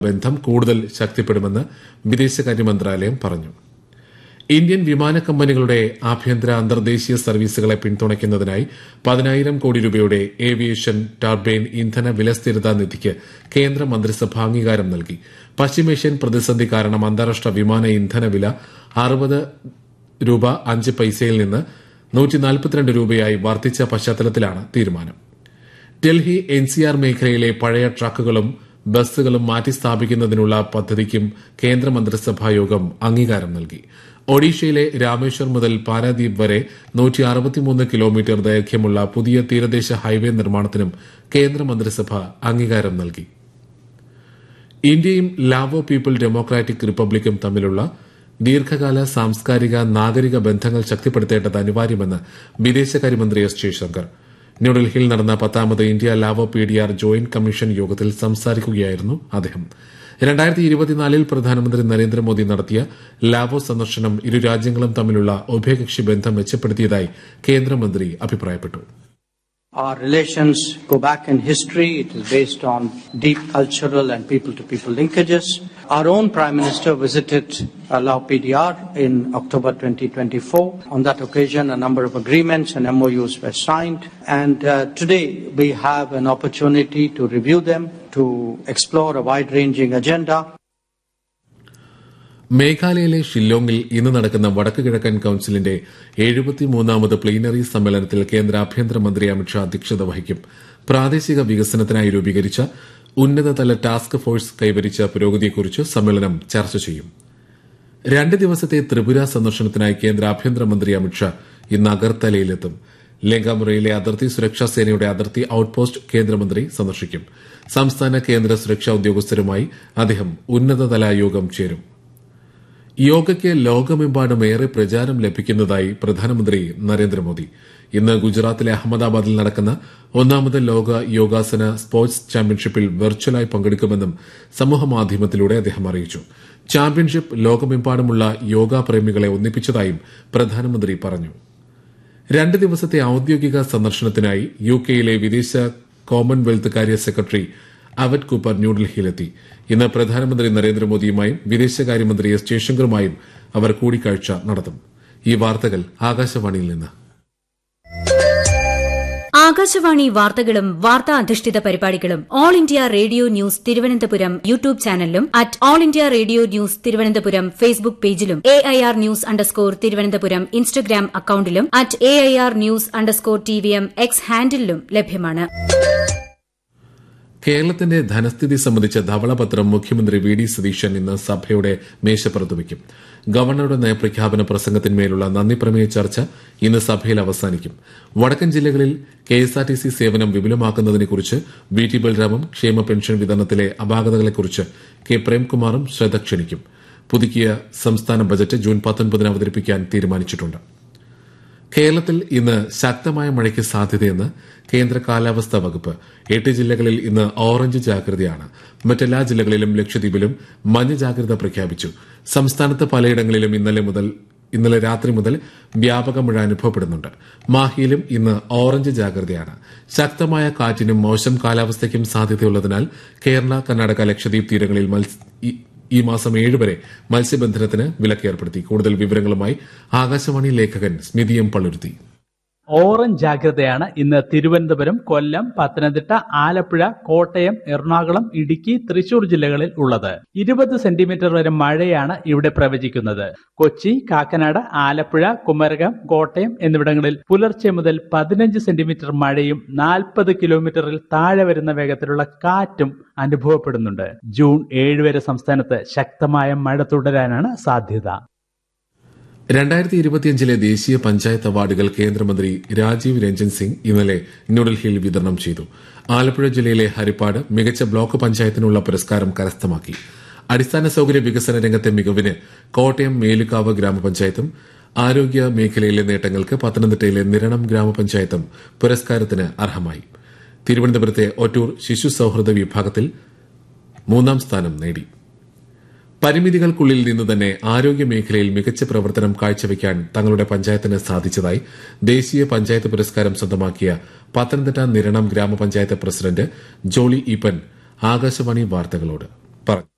ബന്ധം കൂടുതൽ ശക്തിപ്പെടുമെന്ന് വിദേശകാര്യ മന്ത്രാലയം പറഞ്ഞു ഇന്ത്യൻ വിമാന കമ്പനികളുടെ ആഭ്യന്തര അന്തർദേശീയ സർവീസുകളെ പിന്തുണയ്ക്കുന്നതിനായി പതിനായിരം കോടി രൂപയുടെ ഏവിയേഷൻ ടർബൈൻ ഇന്ധന വിലസ്ഥിരതാ നിധിക്ക് കേന്ദ്ര മന്ത്രിസഭ അംഗീകാരം നൽകി പശ്ചിമേഷ്യൻ പ്രതിസന്ധി കാരണം അന്താരാഷ്ട്ര വിമാന ഇന്ധന വില അറുപത് രൂപ അഞ്ച് പൈസയിൽ നിന്ന് നൂറ്റി നാൽപ്പത്തിരണ്ട് രൂപയായി വർദ്ധിച്ച പശ്ചാത്തലത്തിലാണ് തീരുമാനം ഡൽഹി എൻസിആർ മേഖലയിലെ പഴയ ട്രക്കുകളും ബസ്സുകളും മാറ്റി സ്ഥാപിക്കുന്നതിനുള്ള പദ്ധതിക്കും കേന്ദ്രമന്ത്രിസഭാ യോഗം അംഗീകാരം നൽകി ഒഡീഷയിലെ രാമേശ്വർ മുതൽ പാരാദ്വീപ് വരെ നൂറ്റി അറുപത്തിമൂന്ന് കിലോമീറ്റർ ദൈർഘ്യമുള്ള പുതിയ തീരദേശ ഹൈവേ നിർമ്മാണത്തിനും കേന്ദ്രമന്ത്രിസഭ അംഗീകാരം നൽകി ഇന്ത്യയും ലാവോ പീപ്പിൾ ഡെമോക്രാറ്റിക് റിപ്പബ്ലിക്കും തമ്മിലുള്ള ദീർഘകാല സാംസ്കാരിക നാഗരിക ബന്ധങ്ങൾ ശക്തിപ്പെടുത്തേണ്ടത് അനിവാര്യമെന്ന് വിദേശകാര്യമന്ത്രി എസ് ജയശങ്കർ ന്യൂഡൽഹിയിൽ നടന്ന പത്താമത് India Lao P D R joint commission യോഗത്തിൽ സംസാരിക്കുകയായിരുന്നു അദ്ദേഹം രണ്ടായിരത്തി ഇരുപത്തിനാലിൽ പ്രധാനമന്ത്രി നരേന്ദ്രമോദി നടത്തിയ ലാവോ സന്ദർശനം ഇരു രാജ്യങ്ങളും തമ്മിലുള്ള ഉഭയകക്ഷി ബന്ധം മെച്ചപ്പെടുത്തിയതായി കേന്ദ്രമന്ത്രി അഭിപ്രായപ്പെട്ടു Our relations go back in history. It is based on deep cultural and people to people linkages. Our own Prime Minister visited uh, Lao PDR in October 2024. On that occasion, a number of agreements and MOUs were signed. And uh, today, we have an opportunity to review them, to explore a wide ranging agenda. മേഘാലയയിലെ ഷില്ലോങ്ങിൽ ഇന്ന് നടക്കുന്ന വടക്ക് കിഴക്കൻ കൌൺസിലിന്റെ എഴുപത്തിമൂന്നാമത് plenary സമ്മേളനത്തിൽ കേന്ദ്ര ആഭ്യന്തരമന്ത്രി അമിത്ഷാ അധ്യക്ഷത വഹിക്കും പ്രാദേശിക വികസനത്തിനായി രൂപീകരിച്ച ഉന്നതതല ടാസ്ക് ഫോഴ്സ് കൈവരിച്ച പുരോഗതിയെക്കുറിച്ച് സമ്മേളനം ചർച്ച ചെയ്യും രണ്ട് ദിവസത്തെ ത്രിപുര സന്ദർശനത്തിനായി കേന്ദ്ര ആഭ്യന്തരമന്ത്രി അമിത്ഷാ ഇന്ന് അഗർത്തലയിലെത്തും ലേങ്കാമുറയിലെ അതിർത്തി സുരക്ഷാ സേനയുടെ അതിർത്തി ഔട്ട്പോസ്റ്റ് കേന്ദ്രമന്ത്രി സന്ദർശിക്കും സംസ്ഥാന കേന്ദ്ര സുരക്ഷാ ഉദ്യോഗസ്ഥരുമായി അദ്ദേഹം ഉന്നതതല യോഗം ചേരും യോഗയ്ക്ക് ലോകമെമ്പാടും ഏറെ പ്രചാരം ലഭിക്കുന്നതായി പ്രധാനമന്ത്രി നരേന്ദ്രമോദി ഇന്ന് ഗുജറാത്തിലെ അഹമ്മദാബാദിൽ നടക്കുന്ന ഒന്നാമത് ലോക യോഗാസന സ്പോർട്സ് ചാമ്പ്യൻഷിപ്പിൽ വെർച്വലായി പങ്കെടുക്കുമെന്നും സമൂഹമാധ്യമത്തിലൂടെ അദ്ദേഹം അറിയിച്ചു ചാമ്പ്യൻഷിപ്പ് ലോകമെമ്പാടുമുള്ള യോഗാ പ്രേമികളെ ഒന്നിപ്പിച്ചതായും പ്രധാനമന്ത്രി പറഞ്ഞു രണ്ട് ദിവസത്തെ ഔദ്യോഗിക സന്ദർശനത്തിനായി യു കെയിലെ വിദേശ കോമൺവെൽത്ത് കാര്യ സെക്രട്ടറി അവറ്റ് കൂപ്പർ ന്യൂഡൽഹിയിലെത്തി ഇന്ന് പ്രധാനമന്ത്രി നരേന്ദ്രമോദിയുമായും വിദേശകാര്യമന്ത്രി എസ് ജയശങ്കറുമായും അവർ കൂടിക്കാഴ്ച നടത്തും ഈ വാർത്തകൾ ആകാശവാണിയിൽ നിന്ന് ആകാശവാണി വാർത്തകളും വാർത്താ അധിഷ്ഠിത പരിപാടികളും all India radio news Thiruvananthapuram YouTube ചാനലിലും at all India radio news Thiruvananthapuram Facebook പേജിലും A I R news underscore Thiruvananthapuram Instagram അക്കൌണ്ടിലും at A I R news underscore T V M X ഹാൻഡിലും ലഭ്യമാണ് കേരളത്തിന്റെ ധനസ്ഥിതി സംബന്ധിച്ച ധവളപത്രം മുഖ്യമന്ത്രി വി ഡി സതീശൻ ഇന്ന് സഭയുടെ മേശപ്പുറത്ത് വയ്ക്കും ഗവർണറുടെ നയപ്രഖ്യാപന പ്രസംഗത്തിന്മേലുള്ള നന്ദിപ്രമേയ ചർച്ച ഇന്ന് സഭയിൽ അവസാനിക്കും വടക്കൻ ജില്ലകളിൽ കെഎസ്ആർടിസി സേവനം വിപുലമാക്കുന്നതിനെക്കുറിച്ച് വി ടി ബൽറാമും ക്ഷേമ പെൻഷൻ വിതരണത്തിലെ അപാകതകളെക്കുറിച്ച് കെ പ്രേംകുമാറും ശ്രദ്ധ ക്ഷണിക്കും പുതുക്കിയ സംസ്ഥാന ബജറ്റ് ജൂൺ പത്തൊൻപതിന് അവതരിപ്പിക്കാൻ തീരുമാനിച്ചിട്ടുണ്ട് കേരളത്തിൽ ഇന്ന് ശക്തമായ മഴയ്ക്ക് സാധ്യതയെന്ന് കേന്ദ്ര കാലാവസ്ഥാ വകുപ്പ് എട്ട് ജില്ലകളിൽ ഇന്ന് ഓറഞ്ച് ജാഗ്രതയാണ് മറ്റെല്ലാ ജില്ലകളിലും ലക്ഷദ്വീപിലും മഞ്ഞ ജാഗ്രത പ്രഖ്യാപിച്ചു സംസ്ഥാനത്ത് പലയിടങ്ങളിലും ഇന്നലെ മുതൽ ഇന്നലെ രാത്രി മുതൽ വ്യാപക മഴ അനുഭവപ്പെടുന്നുണ്ട് മാഹിയിലും ഇന്ന് ഓറഞ്ച് ജാഗ്രതയാണ് ശക്തമായ കാറ്റിനും മോശം കാലാവസ്ഥയ്ക്കും സാധ്യതയുള്ളതിനാൽ കേരള കർണാടക ലക്ഷദ്വീപ് തീരങ്ങളിൽ മത്സ്യ- ഈ- ഈ മാസം ഏഴ് വരെ മത്സ്യബന്ധനത്തിന് വിലക്ക് ഏർപ്പെടുത്തി കൂടുതൽ വിവരങ്ങളുമായി ആകാശവാണി ലേഖകൻ സ്മിതി എം പള്ളുരുത്തി ഓറഞ്ച് ജാഗ്രതയാണ് ഇന്ന് തിരുവനന്തപുരം കൊല്ലം പത്തനംതിട്ട ആലപ്പുഴ കോട്ടയം എറണാകുളം ഇടുക്കി തൃശൂർ ജില്ലകളിൽ ഉള്ളത് ഇരുപത് സെന്റിമീറ്റർ വരെ മഴയാണ് ഇവിടെ പ്രവചിക്കുന്നത് കൊച്ചി കാക്കനാട് ആലപ്പുഴ കുമരകം കോട്ടയം എന്നിവിടങ്ങളിൽ പുലർച്ചെ മുതൽ പതിനഞ്ച് സെന്റിമീറ്റർ മഴയും നാൽപ്പത് കിലോമീറ്ററിൽ താഴെ വരുന്ന വേഗത്തിലുള്ള കാറ്റും അനുഭവപ്പെടുന്നുണ്ട് ജൂൺ ഏഴ് വരെ സംസ്ഥാനത്ത് ശക്തമായ മഴ തുടരാനാണ് സാധ്യത രണ്ടായിരത്തി ഇരുപത്തിയഞ്ചിലെ ദേശീയ പഞ്ചായത്ത് അവാർഡുകൾ കേന്ദ്രമന്ത്രി രാജീവ് രഞ്ജൻ സിംഗ് ഇന്നലെ ന്യൂഡൽഹിയിൽ വിതരണം ചെയ്തു ആലപ്പുഴ ജില്ലയിലെ ഹരിപ്പാട് മികച്ച ബ്ലോക്ക് പഞ്ചായത്തിനുള്ള പുരസ്കാരം കരസ്ഥമാക്കി അടിസ്ഥാന സൌകര്യ വികസന രംഗത്തെ മികവിന് കോട്ടയം മേലുകാവ് ഗ്രാമപഞ്ചായത്തും ആരോഗ്യ മേഖലയിലെ നേട്ടങ്ങൾക്ക് പത്തനംതിട്ടയിലെ നിരണം ഗ്രാമപഞ്ചായത്തും പുരസ്കാരത്തിന് അർഹമായി തിരുവനന്തപുരത്തെ ഒറ്റൂർ ശിശു സൌഹൃദ വിഭാഗത്തിൽ മൂന്നാം സ്ഥാനം നേടി പരിമിതികൾക്കുള്ളിൽ നിന്ന് തന്നെ ആരോഗ്യ മേഖലയിൽ മികച്ച പ്രവർത്തനം കാഴ്ചവെക്കാൻ തങ്ങളുടെ പഞ്ചായത്തിന് സാധിച്ചതായി ദേശീയ പഞ്ചായത്ത് പുരസ്കാരം സ്വന്തമാക്കിയ പത്തനംതിട്ട നിരണം ഗ്രാമപഞ്ചായത്ത് പ്രസിഡന്റ് ജോളി ഈപ്പൻ ആകാശവാണി വാർത്തകളോട് പറഞ്ഞു